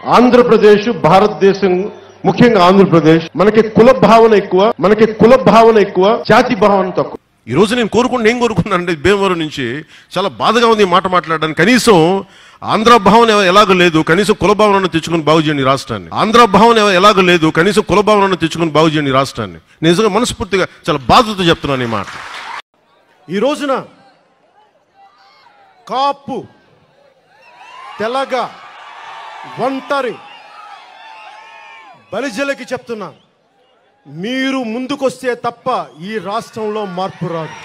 ఆంధ్రప్రదేశ్ భారతదేశం ముఖ్యంగా ఆంధ్రప్రదేశ్ మనకి కుల భావన ఎక్కువ మనకి కుల భావన ఎక్కువ జాతి భావన తక్కువ ఈ రోజు నేను కోరుకుని ఏం కోరుకున్నానంటే భీమవరం నుంచి చాలా బాధగా ఉంది ఈ మాట మాట్లాడడానికి కనీసం ఆంధ్ర భావన ఎలాగో లేదు కనీసం కుల భావనను తెచ్చుకుని బాగు చేయండి ఈ రాష్ట్రాన్ని ఆంధ్ర భావన ఎలాగో లేదు కనీసం కుల భావనను తెచ్చుకుని బాగు చేయండి ఈ రాష్ట్రాన్ని నేను నిజంగా మనస్ఫూర్తిగా చాలా బాధతో చెప్తున్నాను ఈ మాట ఈ రోజున కాపు తెలగ ఒంటరి బలిజలకి చెప్తున్నా మీరు ముందుకొస్తే తప్ప ఈ రాష్ట్రంలో మార్పు రాదు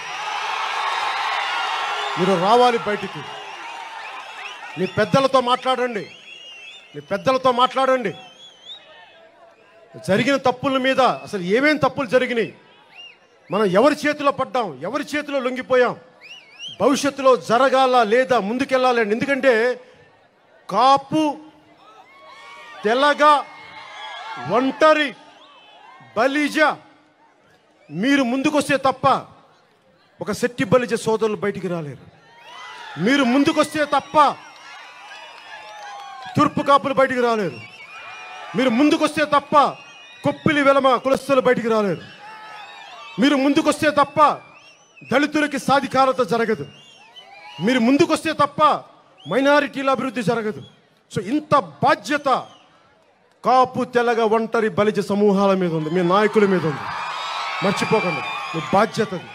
మీరు రావాలి బయటికి మీ పెద్దలతో మాట్లాడండి మీ పెద్దలతో మాట్లాడండి జరిగిన తప్పుల మీద అసలు ఏమేం తప్పులు జరిగినాయి మనం ఎవరి చేతిలో పడ్డాం ఎవరి చేతిలో లొంగిపోయాం భవిష్యత్తులో జరగాల లేదా ముందుకెళ్ళాలి అని ఎందుకంటే కాపు తెల్లగ ఒంటరి బలిజ మీరు ముందుకొస్తే తప్ప ఒక శెట్టి బలిజ సోదరులు బయటికి రాలేరు మీరు ముందుకొస్తే తప్ప తూర్పు కాపులు బయటికి రాలేరు మీరు ముందుకొస్తే తప్ప కొప్పిలి వెలమ కులస్తులు బయటికి రాలేరు మీరు ముందుకొస్తే తప్ప దళితులకి సాధికారత జరగదు మీరు ముందుకొస్తే తప్ప మైనారిటీల అభివృద్ధి జరగదు సో ఇంత బాధ్యత కాపు తెల్లగ ఒంటరి బలిజ సమూహాల మీద ఉంది మీ నాయకుల మీద ఉంది మర్చిపోకండి మీ బాధ్యత అది.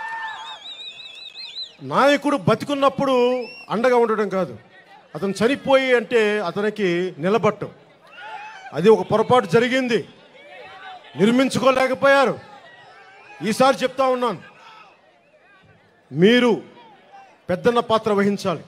నాయకుడు బతికున్నప్పుడు అండగా ఉండడం కాదు అతను చనిపోయి అంటే అతనికి నిలబట్టం అది ఒక పొరపాటు జరిగింది నిర్మించుకోలేకపోయారు ఈసారి చెప్తా ఉన్నాను మీరు పెద్దన్న పాత్ర వహించాలి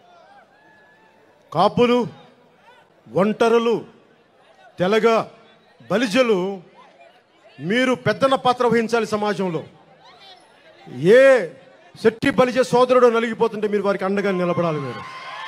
కాపులు ఒంటరులు తెలగ బలిజలు మీరు పెద్దన్న పాత్ర వహించాలి సమాజంలో ఏ శెట్టి బలిజ సోదరుడు నలిగిపోతుంటే మీరు వారికి అండగా నిలబడాలి మీరు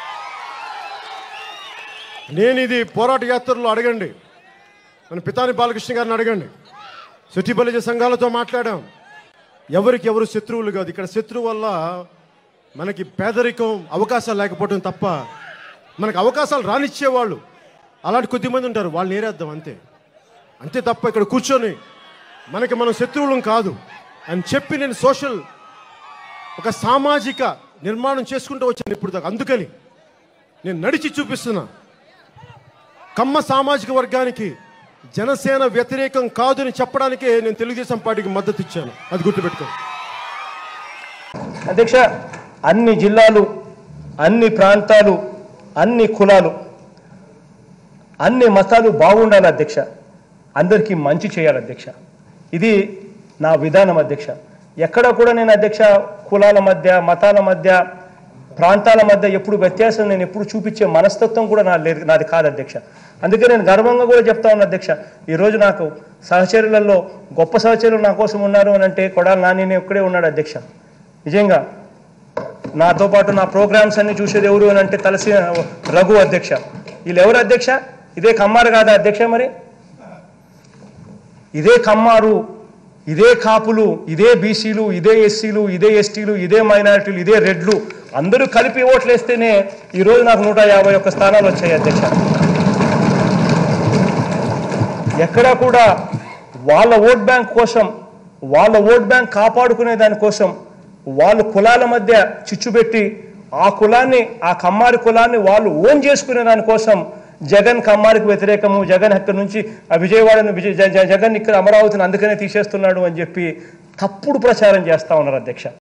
నేను ఇది పోరాట యాత్రలో అడగండి మన పితాని బాలకృష్ణ గారిని అడగండి శెట్టి బలిజ సంఘాలతో మాట్లాడాం ఎవరికి ఎవరు శత్రువులు కాదు ఇక్కడ శత్రువు వల్ల మనకి పేదరికం అవకాశాలు లేకపోవడం తప్ప మనకు అవకాశాలు రానిచ్చేవాళ్ళు అలాంటి కొద్దిమంది ఉంటారు వాళ్ళని ఏరేద్దాం అంతే అంతే తప్ప ఇక్కడ కూర్చొని మనకి మనం శత్రువులం కాదు అని చెప్పి నేను సోషల్ ఒక సామాజిక నిర్మాణం చేసుకుంటూ వచ్చాను ఇప్పుడు దాకా అందుకని నేను నడిచి చూపిస్తున్నా కమ్మ సామాజిక వర్గానికి జనసేన వ్యతిరేకం కాదని చెప్పడానికే నేను తెలుగుదేశం పార్టీకి మద్దతు ఇచ్చాను అది గుర్తుపెట్టుకో అధ్యక్ష అన్ని జిల్లాలు అన్ని ప్రాంతాలు అన్ని కులాలు అన్ని మతాలు బాగుండాలి అధ్యక్ష అందరికీ మంచి చేయాలి అధ్యక్ష ఇది నా విధానం అధ్యక్ష ఎక్కడ కూడా నేను అధ్యక్ష కులాల మధ్య మతాల మధ్య ప్రాంతాల మధ్య ఎప్పుడు వ్యత్యాసం నేను ఎప్పుడు చూపించే మనస్తత్వం కూడా నా లేదు నాది కాదు అధ్యక్ష అందుకే నేను గర్వంగా కూడా చెప్తా ఉన్నా అధ్యక్ష ఈరోజు నాకు సహచరులలో గొప్ప సహచరులు నా కోసం ఉన్నారు అని అంటే కొడాలి నాని ఒక్కడే ఉన్నాడు అధ్యక్ష నిజంగా నాతో పాటు నా ప్రోగ్రామ్స్ అన్ని చూసేది ఎవరు అని అంటే తలసి రఘు అధ్యక్ష వీళ్ళు ఎవరు అధ్యక్ష ఇదే కమ్మారు కాదా అధ్యక్ష మరి ఇదే కమ్మారు ఇదే కాపులు ఇదే బీసీలు ఇదే ఎస్సీలు ఇదే ఎస్టీలు ఇదే మైనారిటీలు ఇదే రెడ్లు అందరూ కలిపి ఓట్లు వేస్తేనే ఈరోజు నాకు నూట యాభై ఒక్క స్థానాలు వచ్చాయి అధ్యక్ష ఎక్కడా కూడా వాళ్ళ ఓట్ బ్యాంక్ కోసం వాళ్ళ ఓట్ బ్యాంక్ కాపాడుకునే దానికోసం వాళ్ళు కులాల మధ్య చిచ్చు పెట్టి ఆ కులాన్ని ఆ కమ్మారి కులాన్ని వాళ్ళు ఓన్ చేసుకునే దానికోసం జగన్ కమ్మారికి వ్యతిరేకము జగన్ అక్కడి నుంచి ఆ విజయవాడను విజయ జ- జ- జగన్ ఇక్కడ అమరావతిని అందుకనే తీసేస్తున్నాడు అని చెప్పి తప్పుడు ప్రచారం చేస్తా ఉన్నారు అధ్యక్ష